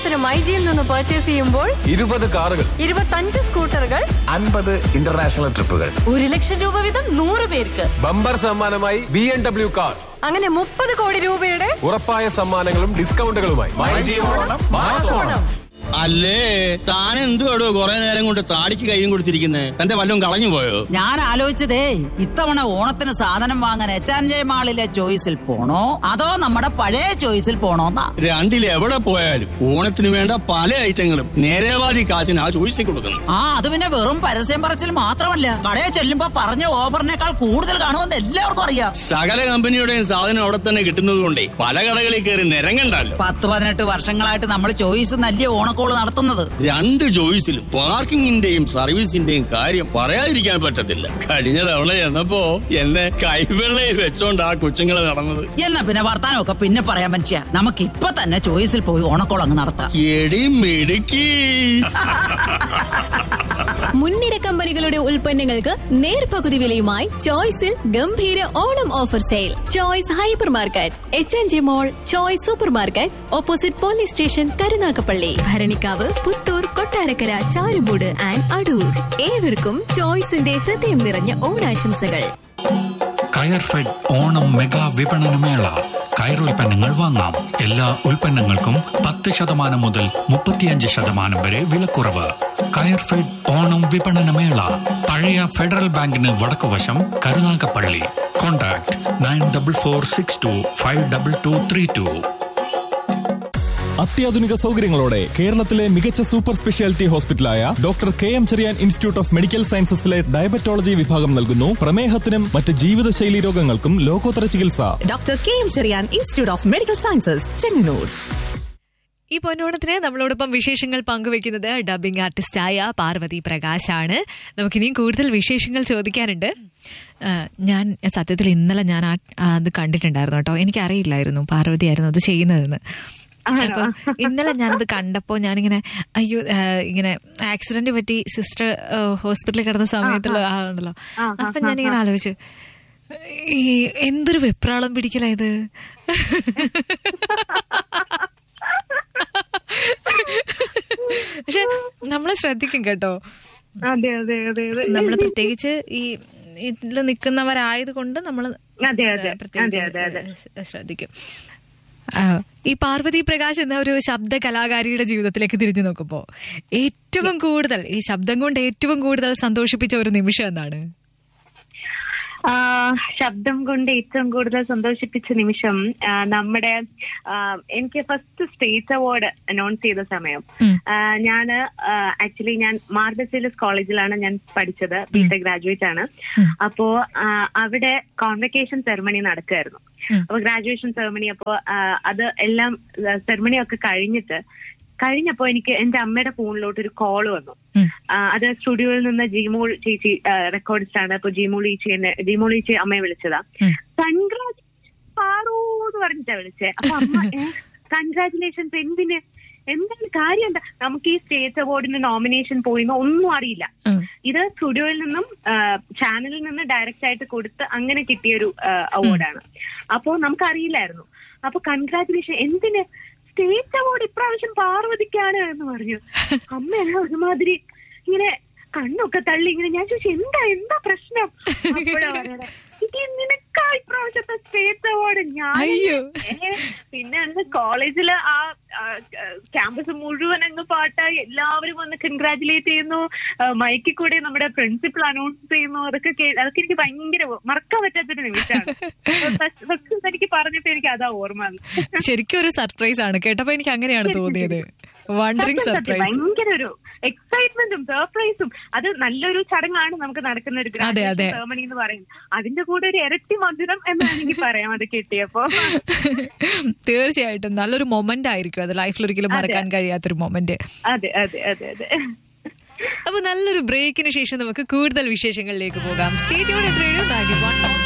ഉദാഹരണത്തിന് മൈജിയിൽ നിന്ന് പർച്ചേസ് ചെയ്യുമ്പോൾ ഇരുപത് കാറുകൾ ഇരുപത്തഞ്ച് സ്കൂട്ടറുകൾ അൻപത് ഇന്റർനാഷണൽ ട്രിപ്പുകൾ ഒരു ലക്ഷം രൂപ വീതം നൂറ് പേർക്ക് ബമ്പർ സമ്മാനമായി ബി എം ഡബ്ല്യു കാർ അങ്ങനെ മുപ്പത് കോടി രൂപയുടെ ഉറപ്പായ സമ്മാനങ്ങളും ഡിസ്കൗണ്ടുകളുമായി അല്ലേ താൻ എന്തുവാടോ കുറെ നേരം കൊണ്ട് താടിക്ക് കൈയും കൊടുത്തിരിക്കുന്നേ തന്റെ വല്ലതും കളഞ്ഞു പോയോ ഞാൻ ആലോചിച്ചതേ ഇത്തവണ ഓണത്തിന് സാധനം വാങ്ങാൻ എച്ച് ആൻഡ് ജെ മാളിലെ ചോയ്സിൽ പോണോ അതോ നമ്മുടെ പഴയ ചോയ്സിൽ പോണോന്നാ രണ്ടിൽ എവിടെ പോയാലും ഓണത്തിന് വേണ്ട പല ഐറ്റങ്ങളും നേരേവാദി കാശിന് ആ ചോദിച്ചു കൊടുക്കുന്നു ആ അത് പിന്നെ വെറും പരസ്യം പറച്ചിൽ മാത്രമല്ല കടയിൽ ചെല്ലുമ്പോ പറഞ്ഞ ഓഫറിനേക്കാൾ കൂടുതൽ കാണുമെന്ന് എല്ലാവർക്കും അറിയാം സകല കമ്പനിയുടെയും സാധനം അവിടെ തന്നെ കിട്ടുന്നത് കൊണ്ടേ പല കടകളിൽ കയറി നിരങ്ങണ്ടല്ലോ പത്ത് പതിനെട്ട് വർഷങ്ങളായിട്ട് നമ്മൾ ചോയ്സ് നല്ല ഓണക്കോള് നടത്തുന്നത് രണ്ട് ചോയ്സിലും പാർക്കിങ്ങിന്റെയും സർവീസിന്റെയും കാര്യം പറയാതിരിക്കാൻ പറ്റത്തില്ല കഴിഞ്ഞ തവണ ചെന്നപ്പോ എന്നെ കൈവെള്ളയിൽ വെച്ചോണ്ട് ആ കൊച്ചുങ്ങളെ നടന്നത് എന്നാ പിന്നെ വർത്താനമൊക്കെ പിന്നെ പറയാൻ മനുഷ്യ നമുക്ക് ഇപ്പൊ തന്നെ ചോയ്സിൽ പോയി ഓണക്കോൾ അങ്ങ് നടത്താം എടി മിടുക്കി മുൻനിര കമ്പനികളുടെ ഉൽപ്പന്നങ്ങൾക്ക് നേർപകുതി വിലയുമായി ചോയ്സിൽ ഗംഭീര Onam offer sale Choice hyper market H N G mall Choice super market opposite police station Karunagappally Bharanikkavu Puthur Kottarakkara Charummoodu and Adoor ഏവർക്കും ചോയ്സിന്റെ ഹൃദയം നിറഞ്ഞ ഓണാശംസകൾ കയർഫെഡ് ഓണം മെഗാ വിപണനമേള കയറുൽപ്പന്നങ്ങൾ വാങ്ങാം എല്ലാ ഉൽപ്പന്നങ്ങൾക്കും പത്ത് ശതമാനം മുതൽ മുപ്പത്തിയഞ്ച് ശതമാനം വരെ വിലക്കുറവ് കയർഫെഡ് ഓണം വിപണനമേള പഴയ ഫെഡറൽ ബാങ്കിന് വടക്കുവശം Karunagappally contact nine double four six two five double two three two അത്യാധുനിക സൗകര്യങ്ങളോടെ കേരളത്തിലെ മികച്ച സൂപ്പർ സ്പെഷ്യാലിറ്റി ഹോസ്പിറ്റലായ doctor K M Cherian institute of medical സയൻസസിലെ ഡയബറ്റോളജി വിഭാഗം നൽകുന്നു പ്രമേഹത്തിനും മറ്റ് ജീവിതശൈലി രോഗങ്ങൾക്കും ലോകോത്തര ചികിത്സ doctor K M Cherian institute of medical sciences Chengannur ഈ പൊന്നോണത്തിന് നമ്മളോടൊപ്പം വിശേഷങ്ങൾ പങ്കുവെക്കുന്നത് ഡബിംഗ് ആർട്ടിസ്റ്റായ പാർവതി പ്രകാശാണ് നമുക്കിനിയും കൂടുതൽ വിശേഷങ്ങൾ ചോദിക്കാനുണ്ട് ആ, ഞാൻ സത്യത്തിൽ ഇന്നലെ ഞാൻ ആ ആ അത് കണ്ടിട്ടുണ്ടായിരുന്നു കേട്ടോ എനിക്കറിയില്ലായിരുന്നു പാർവതി ആയിരുന്നു അത് ചെയ്യുന്നതെന്ന് അപ്പൊ ഇന്നലെ ഞാനത് കണ്ടപ്പോ ഞാനിങ്ങനെ അയ്യോ ആ, ഇങ്ങനെ ആക്സിഡന്റ് പറ്റി സിസ്റ്റർ ഹോസ്പിറ്റലിൽ കിടന്ന സമയത്തുള്ള ആളുണ്ടല്ലോ അപ്പൊ ഞാനിങ്ങനെ ആലോചിച്ചു ഈ എന്തൊരു വെപ്രാളം പിടിക്കല ഇത് പക്ഷെ നമ്മൾ ശ്രദ്ധിക്കും കേട്ടോ അതെ അതെ അതെ അതെ നമ്മൾ പ്രത്യേകിച്ച് ഈ ഇതിൽ നിൽക്കുന്നവരായത് കൊണ്ട് നമ്മൾ അതെ അതെ അതെ അതെ അതെ ശ്രദ്ധിക്കും ആ, ഈ പാർവതി പ്രകാശ് എന്ന ഒരു ശബ്ദ കലാകാരിയുടെ ജീവിതത്തിലേക്ക് തിരിഞ്ഞു നോക്കുമ്പോ ഏറ്റവും കൂടുതൽ ഈ ശബ്ദം കൊണ്ട് ഏറ്റവും കൂടുതൽ സന്തോഷിപ്പിച്ച ഒരു നിമിഷം എന്താണ് ആ, ശബ്ദം കൊണ്ട് ഏറ്റവും കൂടുതൽ സന്തോഷിപ്പിച്ച നിമിഷം ആ, നമ്മുടെ ആ, എനിക്ക് ഫസ്റ്റ് സ്റ്റേറ്റ് അവാർഡ് അനൗൺസ് ചെയ്ത സമയം ഞാൻ ആക്ച്വലി ഞാൻ മാർബസിലിസ് കോളേജിലാണ് ഞാൻ പഠിച്ചത് ബിടെക് ഗ്രാജുവേറ്റ് ആണ് അപ്പോ ആ, അവിടെ കോൺവെക്കേഷൻ സെറമണി നടക്കുമായിരുന്നു അപ്പൊ ഗ്രാജുവേഷൻ സെറമണി അപ്പോ ആ, അത് എല്ലാം സെറമണി ഒക്കെ കഴിഞ്ഞിട്ട് കഴിഞ്ഞപ്പോ എനിക്ക് എന്റെ അമ്മയുടെ ഫോണിലോട്ട് ഒരു കോൾ വന്നു ആ, അത് സ്റ്റുഡിയോയിൽ നിന്ന് ജീമോൾ ചേച്ചി റെക്കോർഡിസ്റ്റ് ആണ് അപ്പൊ ജീമോൾ ചേച്ചി എന്നെ ജീമോൾ ചേച്ചി അമ്മയെ വിളിച്ചതാ കൺഗ്രാജ് പാറൂ എന്ന് പറഞ്ഞിട്ടാ വിളിച്ചേ അപ്പൊ അമ്മ കൺഗ്രാറ്റുലേഷൻസ് എന്തിന് എന്താണ് കാര്യം എന്താ നമുക്ക് ഈ സ്റ്റേറ്റ് അവാർഡിന് നോമിനേഷൻ പോയിന്ന് ഒന്നും അറിയില്ല ഇത് സ്റ്റുഡിയോയിൽ നിന്നും ചാനലിൽ നിന്ന് ഡയറക്റ്റ് ആയിട്ട് കൊടുത്ത് അങ്ങനെ കിട്ടിയൊരു അവാർഡാണ് അപ്പോ നമുക്കറിയില്ലായിരുന്നു അപ്പൊ കൺഗ്രാറ്റുലേഷൻ എന്തിന് സ്റ്റേറ്റ് അവാർഡ് ഇപ്രാവശ്യം പാർവതിക്കാണ് എന്ന് പറഞ്ഞു അമ്മ എന്നെ ഒരുമാതിരി ഇങ്ങനെ കണ്ണൊക്കെ തള്ളി ഇങ്ങനെ ഞാൻ ചോദിച്ചു എന്താ എന്താ പ്രശ്നം അപ്പോഴാ പറയണേ, "ഇത് നിനക്കാ ഇപ്രാവശ്യത്തെ സ്റ്റേറ്റ് അവാർഡ് ഞാൻ അയ്യോ. ഏ, പിന്നെ അന്ന് കോളേജില് ആ ക്യാമ്പസ് മുഴുവൻ അങ്ങ് പാട്ടായി എല്ലാവരും വന്ന് കൺഗ്രാറ്റുലേറ്റ് ചെയ്യുന്നു മൈക്കിൽ കൂടെ നമ്മുടെ പ്രിൻസിപ്പൾ അനൗൺസ് ചെയ്യുന്നു അതൊക്കെ കേ- അതൊക്കെ എനിക്ക് ഭയങ്കര മറക്കാൻ പറ്റാത്തൊരു നിമിഷമാണ് ഫസ്റ്റ് എനിക്ക് പറഞ്ഞിട്ട് എനിക്ക് അതാ ഓർമ്മ വന്നത്. ശരിക്കും ഒരു സർപ്രൈസ് ആണ് കേട്ടപ്പോ എനിക്ക് അങ്ങനെയാണ് തോന്നിയത് വണ്ടറിങ് സത്യം, സത്യം. സർപ്രൈസ് ഭയങ്കര ഒരു എക്സൈറ്റ്മെന്റും സർപ്രൈസും അത് നല്ലൊരു ചടങ്ങാണ് നമുക്ക് നടക്കുന്ന ഒരു അതെ, അതെ. സെറമണി എന്ന് പറയുന്നത് അതിന്റെ കൂടെ ഒരു ഇരട്ടി മധുരം എന്ന് വേണമെങ്കിൽ പറയാം അത് കിട്ടിയപ്പോ തീർച്ചയായിട്ടും നല്ലൊരു മൊമെന്റ് ആയിരിക്കും അത് ലൈഫിൽ ഒരിക്കലും അതെ. മറക്കാൻ കഴിയാത്തൊരു മൊമെന്റ് അതെ അതെ അതെ അതെ അപ്പൊ നല്ലൊരു ബ്രേക്കിന് ശേഷം നമുക്ക് കൂടുതൽ വിശേഷങ്ങളിലേക്ക് പോകാം സ്റ്റേറ്റ് യൂണിറ്റ് റേഡിയോ